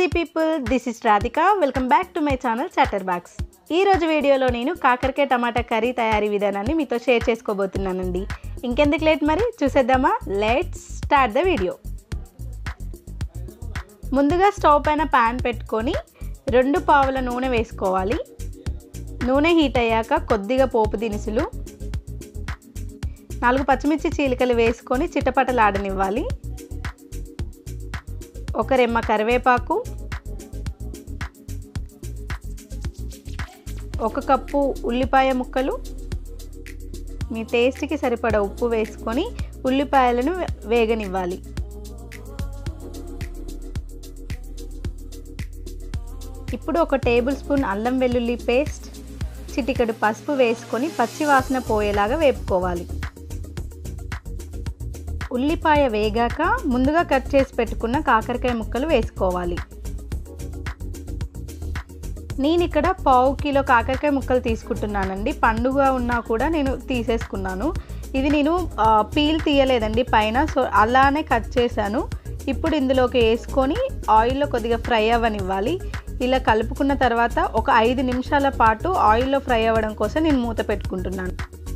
people this is Radhika welcome back to my channel chatter box ఈ రోజు వీడియోలో నేను కాకరకాయ టమాటా కర్రీ తయారీ విధానాన్ని మీతో షేర్ చేసుకోబోతున్నానండి ఇంకెందుకు లేట్ మరి చూసేద్దామా లెట్స్ స్టార్ట్ ద వీడియో ముందుగా స్టవ్ పైన ప్యాన్ పెట్టుకొని రెండు పావుల నూనె వేసుకోవాలి నూనె హీట్ అయ్యాక కొద్దిగా పోపు దినుసులు నాలుగు పచ్చిమిర్చి చీలికలు వేసుకొని చిటపటలాడనివ్వాలి ఒక రెమ్మ కరివేపాకు ఒక కప్పు ఉల్లిపాయ ముక్కలు మీ టేస్ట్కి సరిపడ ఉప్పు వేసుకొని ఉల్లిపాయలను వేగనివ్వాలి ఇప్పుడు ఒక టేబుల్ స్పూన్ అల్లం వెల్లుల్లి పేస్ట్ చిటికెడు పసుపు వేసుకొని పచ్చి వాసన పోయేలాగా వేపుకోవాలి ఉల్లిపాయ వేగాక ముందుగా కట్ చేసి పెట్టుకున్న కాకరకాయ ముక్కలు వేసుకోవాలి నేను ఇక్కడ పావు కిలో కాకరకాయ ముక్కలు తీసుకుంటున్నానండి పండుగ ఉన్నా కూడా నేను తీసేసుకున్నాను ఇది నేను పీల్ తీయలేదండి పైన సో అలానే కట్ చేశాను ఇప్పుడు ఇందులోకి వేసుకొని ఆయిల్లో కొద్దిగా ఫ్రై అవ్వనివ్వాలి ఇలా కలుపుకున్న తర్వాత ఒక ఐదు నిమిషాల పాటు ఆయిల్లో ఫ్రై అవ్వడం కోసం నేను మూత పెట్టుకుంటున్నాను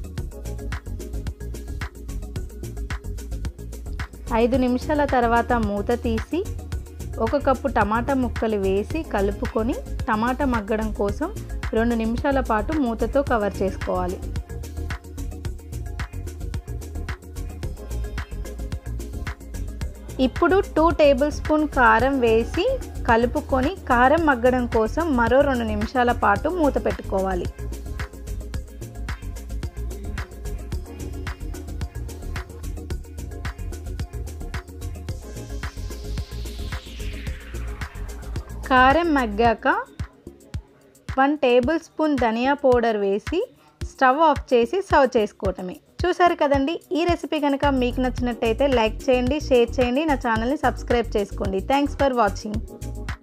ఐదు నిమిషాల తర్వాత మూత తీసి ఒక కప్పు టమాటా ముక్కలు వేసి కలుపుకొని టమాటా మగ్గడం కోసం రెండు నిమిషాల పాటు మూతతో కవర్ చేసుకోవాలి ఇప్పుడు టూ టేబుల్ స్పూన్ కారం వేసి కలుపుకొని కారం మగ్గడం కోసం మరో రెండు నిమిషాల పాటు మూత పెట్టుకోవాలి కారం మగ్గాక వన్ టేబుల్ స్పూన్ ధనియా పౌడర్ వేసి స్టవ్ ఆఫ్ చేసి సర్వ్ చేసుకోవటమే చూసారు కదండి ఈ రెసిపీ కనుక మీకు నచ్చినట్టయితే లైక్ చేయండి షేర్ చేయండి నా ఛానల్ని సబ్స్క్రైబ్ చేసుకోండి థ్యాంక్స్ ఫర్ వాచింగ్